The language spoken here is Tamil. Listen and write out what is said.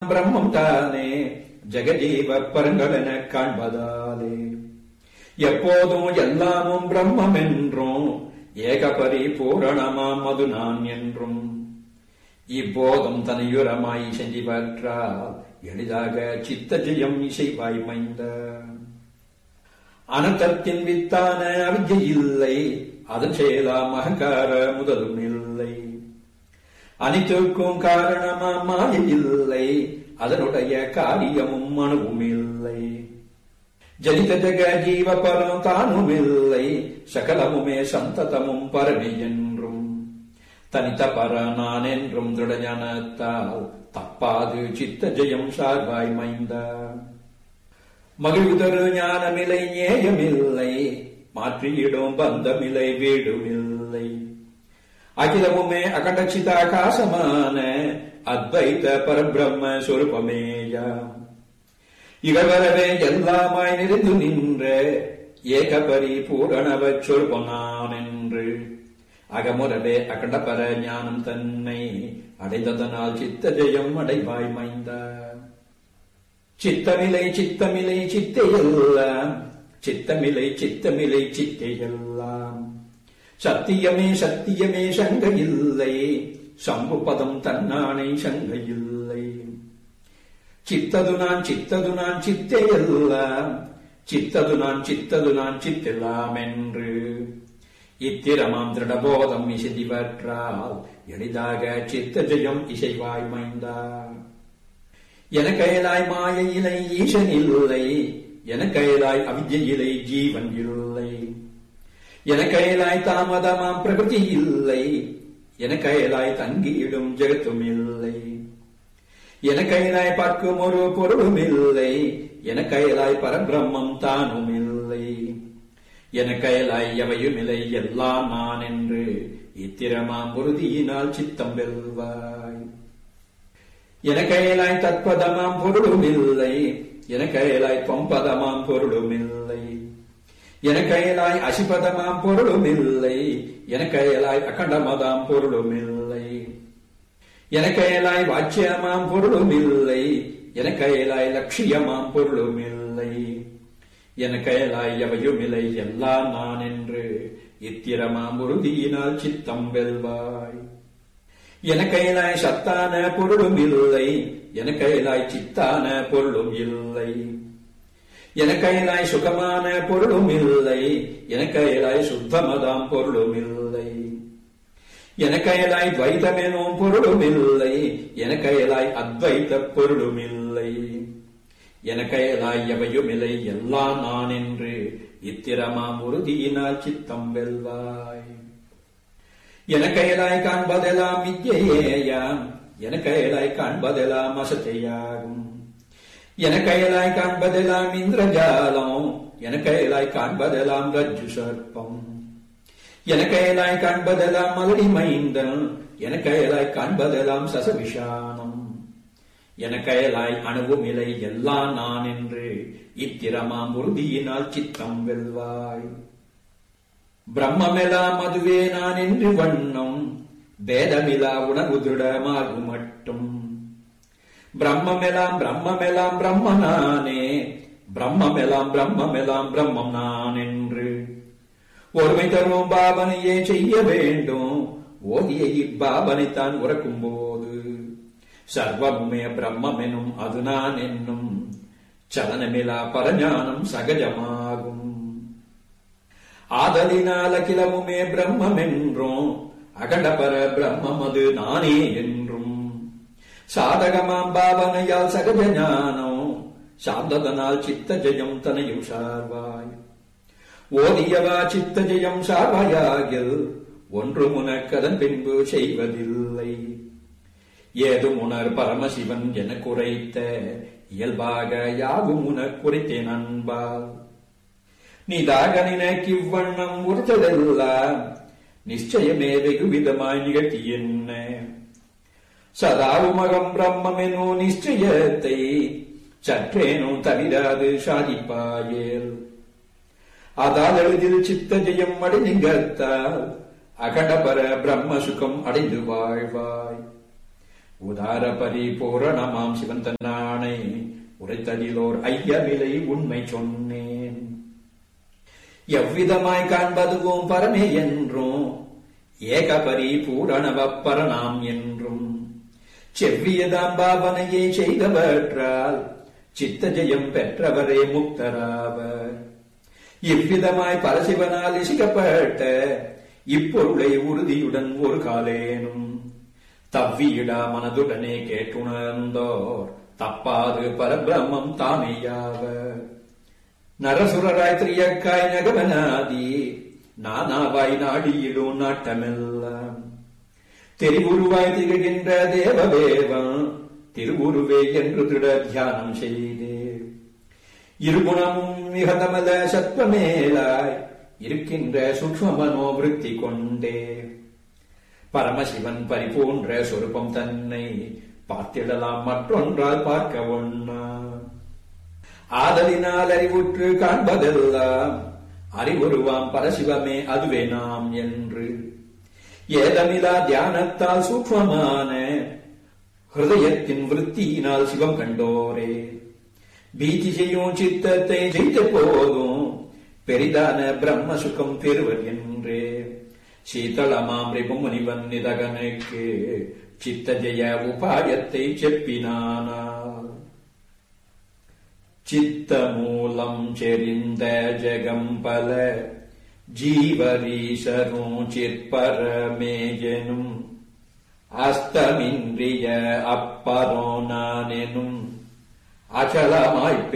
பிரம்மம் தானே ஜெகஜீவ பரங்களென காண்பதாலே எப்போதும் எல்லாமும் பிரம்மம் என்றும் ஏகபரி பூரணமாம் அது நான் என்றும் இப்போதும் தனியுரமாய் செஞ்சு பற்றால் எளிதாக சித்த ஜெயம் இசைவாய் மைந்த அனந்தத்தின் வித்தான அவிஜை இல்லை அதன் செயலாம் அகங்கார முதலும் இல்லை அனைத்திற்கும் காரணமா மாயை இல்லை அதனுடைய காரியமும் அணுவும் இல்லை ஜனித ஜக ஜீவ பரம் தானும் இல்லை சகலமுமே சந்ததமும் பரமே என்றும் தனித்த பர நான் என்றும் திருடஞானத்தால் தப்பாது சித்த ஜெயம் சார்பாய் மைந்த மகிழ்வுதரு ஞானமில்லை நேயமில்லை மாற்றியிடும் பந்தமில்லை வீடுமில்லை அகிலமுமே அகண்டச்சிதாகாசமான அத்வைத பரபிரம்ம சொருபமேயா இகவரவே எல்லாமாய் நிறைந்து நின்ற ஏகபரி பூரணவ சொருபனான் என்று அகமுறவே அகண்டபர ஞானம் தன்னை அடைந்ததனால் சித்த ஜெயம் அடைவாய் மைந்தா சித்தமிலை சித்தமிலை சித்தையெல்லாம் சித்தமிலை சித்தமிலை சித்தையெல்லாம் சத்தியமே சத்தியமே சங்க இல்லை சம்பு பதம் தன்னானை சங்க இல்லை சித்தது நான் சித்தது நான் சித்தையெல்லாம் சித்தது நான் சித்தது நான் சித்தெல்லாம் என்று இத்திரமாம் திருடபோதம் இசைதிவற்றால் எளிதாக சித்த ஜெயம் இசைவாய் மைந்தார் என கையலாய் மாயையிலை ஈசன் இல்லை என கையலாய் அவிஜையிலை ஜீவன் இல்லை என கையலாய் தாமதமாம் பிரகிருதி இல்லை என கையலாய் தங்கியிடும் ஜெகத்தும் இல்லை என கையலாய் பார்க்கும் ஒரு பொருளும் இல்லை என கையலாய் பரபிரம்மம் தானும் இல்லை என கையலாய் எவையும் இல்லை எல்லாம் நான் என்று இத்திரமாம் உறுதியினால் சித்தம் வெல்வாய் என கையலாய் தற்பதமாம் பொருளும் இல்லை என கையலாய் தொம்பதமாம் பொருளும் இல்லை என கையலாய் அசிபதமாம் பொருளும் இல்லை என கையலாய் அகண்டமதாம் பொருளும் இல்லை என கையலாய் வாச்சியமாம் பொருளும் இல்லை என கையலாய் லட்சியமாம் பொருளும் இல்லை என கையலாய் எவையும் இல்லை எல்லாம் நான் என்று இத்திரமாம் உறுதியினால் சித்தம் வெல்வாய் என கையிலாய் சத்தான பொருளும் இல்லை என கையிலாய் சித்தான பொருளும் இல்லை என கையிலாய் சுகமான பொருளும் இல்லை என கையிலாய் சுத்தமதாம் பொருளும் இல்லை என கையிலாய் துவைதமெனும் பொருளும் இல்லை என கையிலாய் அத்வைத பொருளும் இல்லை என கையிலாய் எவையும் இல்லை எல்லாம் நான் என்று இத்திரமாம் உறுதியினால் சித்தம் வெல்வாய் என கையலாய் காண்பதெல்லாம் வித்யேயாம் என கையலாய் காண்பதெல்லாம் அசத்தையாகும் என கையலாய் காண்பதெல்லாம் இந்திரஜாலம் என கையலாய் காண்பதெல்லாம் ரஜ்ஜு சர்ப்பம் என கையலாய் காண்பதெல்லாம் மலடி மைந்தன் என கையலாய் காண்பதெல்லாம் சசவிஷானம் என கையலாய் அணுவும் இலை எல்லாம் நான் என்று இத்திரமாம் உறுதியினால் சித்தம் வெல்வாய் பிரம்மெல்லாம் அதுவே நான் என்று வண்ணம் வேதமிலா உணர்வு திருடமாகும் மட்டும் பிரம்மெல்லாம் பிரம்மெல்லாம் பிரம்ம நானே பிரம்மெல்லாம் பிரம்மெல்லாம் பிரம்மம் நான் என்று ஒருமை தரும் பாவனையே செய்ய வேண்டும் ஓதிய இப்பாவனைத்தான் உறக்கும் போது சர்வமுமே பிரம்மம் எனும் அது நான் என்னும் சலனமிலா பரஞானம் சகஜமாகும் ஆதலினால் அகிலமுமே பிரம்மம் என்றும் அகண்டபர பிரம்மம் அது நானே என்றும் சாதகமாம் பாவனையால் சகஜ ஞானம் சாந்ததனால் சித்த ஜெயம் தனையும் சார்வாய் ஓதியவா சித்த ஜெயம் சார்வாயாகில் ஒன்று முனக்கதன் பின்பு செய்வதில்லை ஏதும் உணர் பரமசிவன் என குறைத்த இயல்பாக யாவும் உனக் குறைத்தேன் அன்பால் நீதாக நினைக்கிவ்வண்ணம் உறுத்ததெல்லாம் நிச்சயமே வெகு விதமாய் நிகழ்த்தி என்ன சதாவுமகம் பிரம்மெனோ நிச்சயத்தை சற்றேனும் தவிராது சாதிப்பாயேல் அதால் எளிதில் சித்த ஜெயம் அடைந்திங்கத்தால் அகண்டபர பிரம்ம சுகம் அடைந்து வாழ்வாய் உதார பரிபூரணமாம் சிவன் தன்னானை உரைத்ததிலோர் ஐயவிலை உண்மை சொன்னேன் எவ்விதமாய் காண்பதுவும் பரமே என்றும் ஏக பரிபூரணவப்பரணாம் என்றும் செவ்வியதாம் பாவனையை செய்தவற்றால் சித்த ஜெயம் பெற்றவரே முக்தராவர் இவ்விதமாய் பரசிவனால் இசிக்கப்பட்ட இப்பொருளை உறுதியுடன் ஒரு காலேனும் தவ்வியிடா மனதுடனே கேட்டுணர்ந்தோர் தப்பாது பரபிரம்மம் தாமேயாவர் நரசுரராய் திரியக்காய் நகவனாதி நானாவாய் நாடியிடும் நாட்டமெல்லாம் தெரிவுருவாய் திகழ்கின்ற தேவதேவம் திருவுருவே என்று திட தியானம் செய்தே இருகுணமும் மிகதமல சத்வமேலாய் இருக்கின்ற சூக்ம மனோவிருத்தி கொண்டே பரமசிவன் பரிபூன்ற சொரூபம் தன்னை பார்த்திடலாம் மற்றொன்றால் பார்க்க ஒண்ணா ஆதலினால் அறிவுற்று காண்பதெல்லாம் அறிவுருவாம் பரசிவமே அதுவே நாம் என்று ஏதமிலா தியானத்தால் சூக்மமான ஹிருதயத்தின் விருத்தியினால் சிவம் கண்டோரே பீதி செய்யும் சித்தத்தை ஜெயித்த போதும் பெரிதான பிரம்ம சுகம் பெறுவர் என்றே சீதளமாம் முனிவன் நிதகனுக்கு சித்த ஜெய உபாயத்தை செப்பினானால் சித்த மூலம் செறிந்த ஜெகம்பல ஜீவரீசரும் சிற்பரமேஜனும் அஸ்தமின்றிய அப்பரோ நானெனும் அச்சலமாய்ப்